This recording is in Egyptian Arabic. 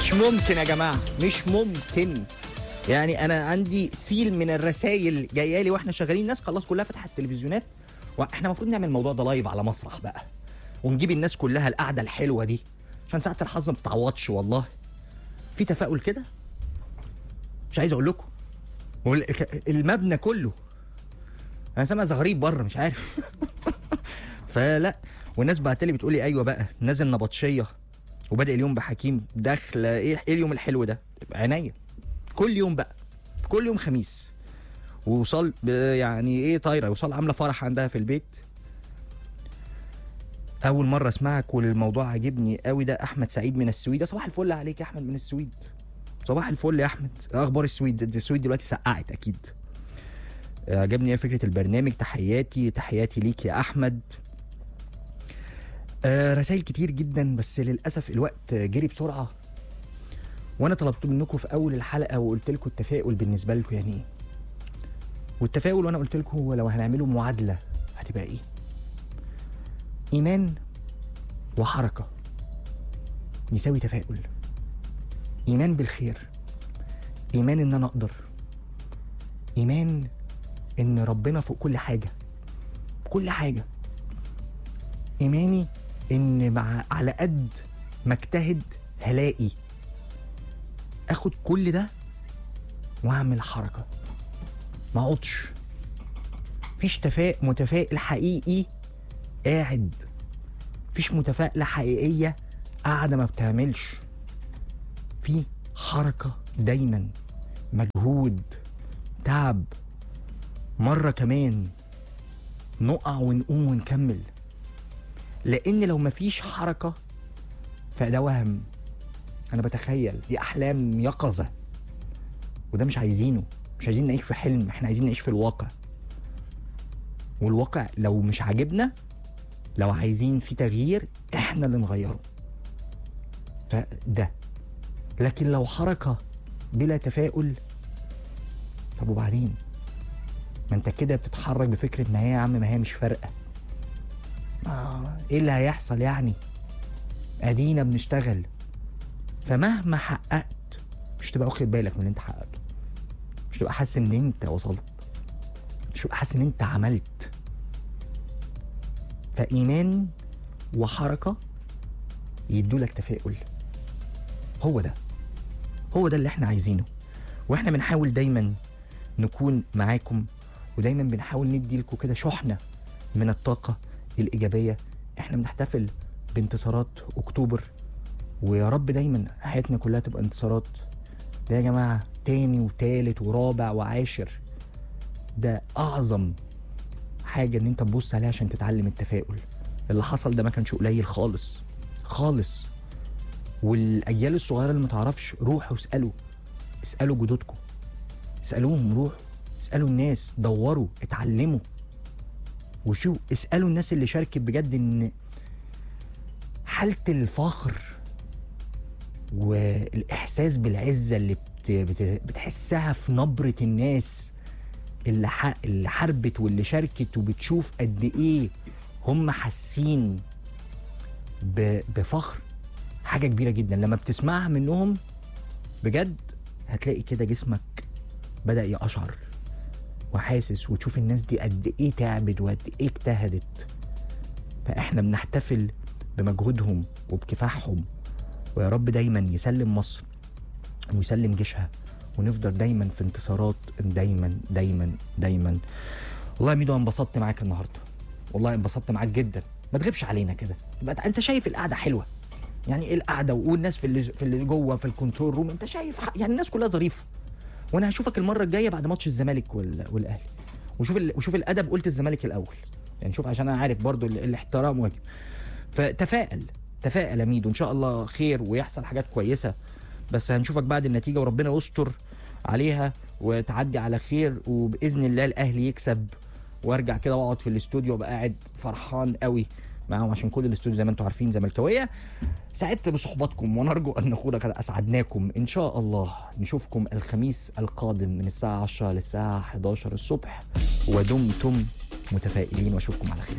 مش ممكن يا جماعه مش ممكن يعني انا عندي سيل من الرسائل جايه لي واحنا شغالين الناس خلاص كلها فتحت التلفزيونات واحنا المفروض نعمل الموضوع ده لايف على مسرح بقى ونجيب الناس كلها القعده الحلوه دي عشان ساعه الحظ ما بتتعوضش والله في تفاؤل كده مش عايز اقول لكم وال- المبنى كله انا سامع زغريب بره مش عارف فلا والناس بعت لي بتقول لي ايوه بقى نازل نبطشيه وبادئ اليوم بحكيم داخله ايه ايه اليوم الحلو ده عينيا كل يوم بقى كل يوم خميس ووصل ب- يعني ايه طايره وصل عامله فرح عندها في البيت اول مره اسمعك والموضوع عاجبني قوي ده احمد سعيد من السويد يا صباح الفل عليك يا احمد من السويد صباح الفل يا احمد إيه اخبار السويد دي السويد دلوقتي سقعت اكيد عجبني ايه فكره البرنامج تحياتي تحياتي ليك يا احمد آه رسائل كتير جدا بس للاسف الوقت جري بسرعه وانا طلبت منكم في اول الحلقه وقلت لكم التفاؤل بالنسبه لكم يعني ايه والتفاؤل وانا قلت لكم هو لو هنعمله معادله هتبقى ايه ايمان وحركه يساوي تفاؤل ايمان بالخير ايمان ان انا اقدر ايمان ان ربنا فوق كل حاجه كل حاجه ايماني ان مع على قد ما اجتهد هلاقي اخد كل ده واعمل حركه ما اقعدش مفيش تفاء متفائل حقيقي قاعد مفيش متفائله حقيقيه قاعده ما بتعملش في حركه دايما مجهود تعب مره كمان نقع ونقوم ونكمل لان لو مفيش حركه فده وهم انا بتخيل دي احلام يقظه وده مش عايزينه مش عايزين نعيش في حلم احنا عايزين نعيش في الواقع والواقع لو مش عاجبنا لو عايزين في تغيير احنا اللي نغيره فده لكن لو حركه بلا تفاؤل طب وبعدين ما انت كده بتتحرك بفكره ان هي يا عم ما هي مش فارقه آه ايه اللي هيحصل يعني ادينا بنشتغل فمهما حققت مش تبقى واخد بالك من اللي انت حققته مش تبقى حاسس ان انت وصلت مش تبقى حاسس ان انت عملت فايمان وحركه يدولك تفاؤل هو ده هو ده اللي احنا عايزينه واحنا بنحاول دايما نكون معاكم ودايما بنحاول ندي لكم كده شحنه من الطاقه الايجابيه احنا بنحتفل بانتصارات اكتوبر ويا رب دايما حياتنا كلها تبقى انتصارات ده يا جماعه تاني وتالت ورابع وعاشر ده اعظم حاجه ان انت تبص عليها عشان تتعلم التفاؤل اللي حصل ده ما كانش قليل خالص خالص والاجيال الصغيره اللي ما تعرفش روحوا اسالوا اسالوا جدودكم اسالوهم روحوا اسالوا الناس دوروا اتعلموا وشو اسالوا الناس اللي شاركت بجد ان حاله الفخر والاحساس بالعزه اللي بت بت بتحسها في نبره الناس اللي ح... اللي حاربت واللي شاركت وبتشوف قد ايه هم حاسين ب... بفخر حاجه كبيره جدا لما بتسمعها منهم بجد هتلاقي كده جسمك بدا يقشعر وحاسس وتشوف الناس دي قد ايه تعبت وقد ايه اجتهدت فاحنا بنحتفل بمجهودهم وبكفاحهم ويا رب دايما يسلم مصر ويسلم جيشها ونفضل دايما في انتصارات دايما دايما دايما والله يا ميدو أنا انبسطت معاك النهارده والله انبسطت معاك جدا ما تغيبش علينا كده يبقى انت شايف القعده حلوه يعني ايه القعده والناس في اللي في اللي جوه في الكنترول روم انت شايف ح- يعني الناس كلها ظريفه وانا هشوفك المره الجايه بعد ماتش الزمالك وال... والاهلي وشوف ال... وشوف الادب قلت الزمالك الاول يعني شوف عشان انا عارف برضو ال... الاحترام واجب فتفائل تفائل يا ميدو ان شاء الله خير ويحصل حاجات كويسه بس هنشوفك بعد النتيجه وربنا يستر عليها وتعدي على خير وباذن الله الاهلي يكسب وارجع كده واقعد في الاستوديو وابقى قاعد فرحان قوي معاهم عشان كل الاستوديو زي ما انتم عارفين زملكاويه سعدت بصحبتكم ونرجو ان نكون قد اسعدناكم ان شاء الله نشوفكم الخميس القادم من الساعه 10 للساعه 11 الصبح ودمتم متفائلين واشوفكم على خير